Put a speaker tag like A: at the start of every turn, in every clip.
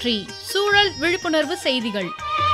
A: சுற்றி சூழல் விழிப்புணர்வு செய்திகள்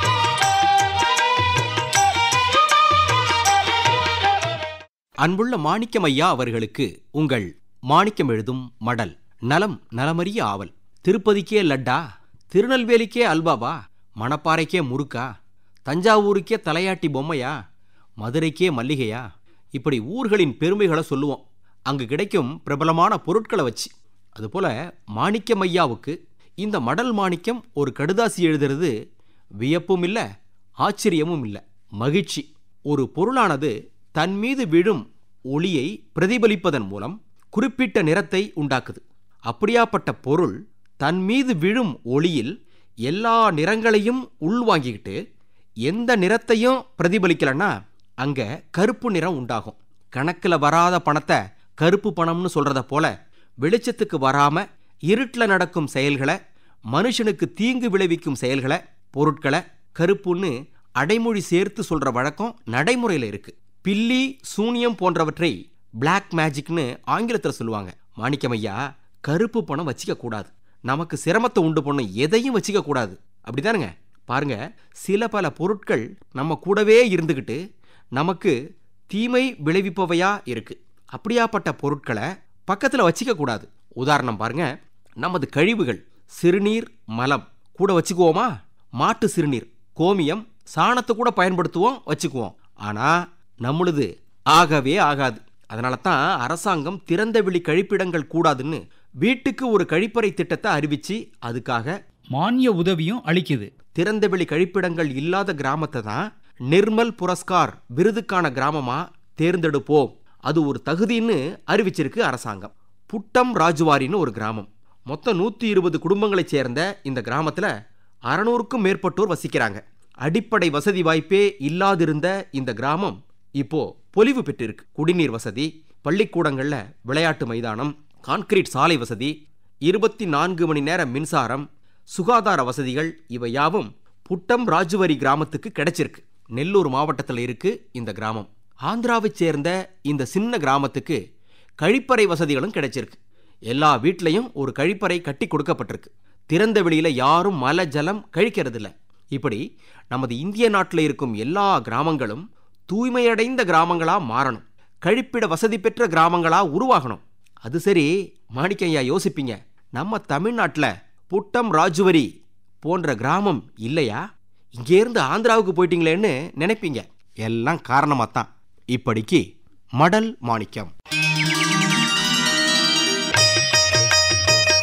B: அன்புள்ள மாணிக்கமையா அவர்களுக்கு உங்கள் மாணிக்கம் எழுதும் மடல் நலம் நலமறிய ஆவல் திருப்பதிக்கே லட்டா திருநெல்வேலிக்கே அல்வாவா மணப்பாறைக்கே முறுக்கா தஞ்சாவூருக்கே தலையாட்டி பொம்மையா மதுரைக்கே மல்லிகையா இப்படி ஊர்களின் பெருமைகளை சொல்லுவோம் அங்கு கிடைக்கும் பிரபலமான பொருட்களை வச்சு அதுபோல மாணிக்கமையாவுக்கு இந்த மடல் மாணிக்கம் ஒரு கடுதாசி எழுதுறது வியப்பும் இல்லை ஆச்சரியமும் இல்லை மகிழ்ச்சி ஒரு பொருளானது தன் மீது விழும் ஒளியை பிரதிபலிப்பதன் மூலம் குறிப்பிட்ட நிறத்தை உண்டாக்குது அப்படியாப்பட்ட பொருள் தன் மீது விழும் ஒளியில் எல்லா நிறங்களையும் உள்வாங்கிக்கிட்டு எந்த நிறத்தையும் பிரதிபலிக்கலன்னா அங்க கருப்பு நிறம் உண்டாகும் கணக்குல வராத பணத்தை கருப்பு பணம்னு சொல்றத போல வெளிச்சத்துக்கு வராம இருட்டில் நடக்கும் செயல்களை மனுஷனுக்கு தீங்கு விளைவிக்கும் செயல்களை பொருட்களை கருப்புன்னு அடைமொழி சேர்த்து சொல்ற வழக்கம் நடைமுறையில் இருக்கு பில்லி சூனியம் போன்றவற்றை Black மேஜிக்னு ஆங்கிலத்தில் சொல்லுவாங்க மாணிக்கமையா கருப்பு பணம் வச்சிக்க கூடாது நமக்கு சிரமத்தை உண்டு பண்ணும் எதையும் வச்சிக்க கூடாது அப்படிதானுங்க பாருங்க சில பல பொருட்கள் நம்ம கூடவே இருந்துக்கிட்டு நமக்கு தீமை விளைவிப்பவையா இருக்கு அப்படியாப்பட்ட பொருட்களை பக்கத்தில் வச்சிக்க கூடாது உதாரணம் பாருங்க நமது கழிவுகள் சிறுநீர் மலம் கூட வச்சுக்குவோமா மாட்டு சிறுநீர் கோமியம் சாணத்தை கூட பயன்படுத்துவோம் வச்சுக்குவோம் ஆனா நம்மளுது ஆகவே ஆகாது அதனால தான் அரசாங்கம் திறந்தவெளி கழிப்பிடங்கள் கூடாதுன்னு வீட்டுக்கு ஒரு கழிப்பறை திட்டத்தை அறிவிச்சு அதுக்காக
C: மானிய உதவியும் அளிக்குது
B: திறந்தவெளி கழிப்பிடங்கள் இல்லாத கிராமத்தை தான் நிர்மல் புரஸ்கார் விருதுக்கான கிராமமா தேர்ந்தெடுப்போம் அது ஒரு தகுதின்னு அறிவிச்சிருக்கு அரசாங்கம் புட்டம் ராஜுவாரின்னு ஒரு கிராமம் மொத்தம் நூற்றி இருபது குடும்பங்களைச் சேர்ந்த இந்த கிராமத்தில் அறநூறுக்கும் மேற்பட்டோர் வசிக்கிறாங்க அடிப்படை வசதி வாய்ப்பே இல்லாதிருந்த இந்த கிராமம் இப்போ பொலிவு பெற்றிருக்கு குடிநீர் வசதி பள்ளிக்கூடங்கள்ல விளையாட்டு மைதானம் கான்கிரீட் சாலை வசதி இருபத்தி நான்கு மணி நேர மின்சாரம் சுகாதார வசதிகள் இவை யாவும் புட்டம் ராஜுவரி கிராமத்துக்கு கிடைச்சிருக்கு நெல்லூர் மாவட்டத்தில் இருக்கு இந்த கிராமம் ஆந்திராவைச் சேர்ந்த இந்த சின்ன கிராமத்துக்கு கழிப்பறை வசதிகளும் கிடைச்சிருக்கு எல்லா வீட்லையும் ஒரு கழிப்பறை கட்டி கொடுக்கப்பட்டிருக்கு திறந்த வெளியில யாரும் மல ஜலம் கழிக்கிறதில்ல இப்படி நமது இந்திய நாட்டில் இருக்கும் எல்லா கிராமங்களும் தூய்மையடைந்த கிராமங்களா மாறணும் கழிப்பிட வசதி பெற்ற கிராமங்களா உருவாகணும் அது சரி மாணிக்கையா யோசிப்பீங்க நம்ம தமிழ்நாட்டில் புட்டம் ராஜுவரி போன்ற கிராமம் இல்லையா இங்கேருந்து ஆந்திராவுக்கு போயிட்டீங்களேன்னு நினைப்பீங்க எல்லாம் காரணமாக தான் இப்படிக்கு மடல் மாணிக்கம்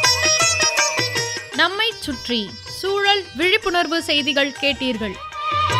A: நம்மை சுற்றி சூழல் விழிப்புணர்வு செய்திகள் கேட்டீர்கள்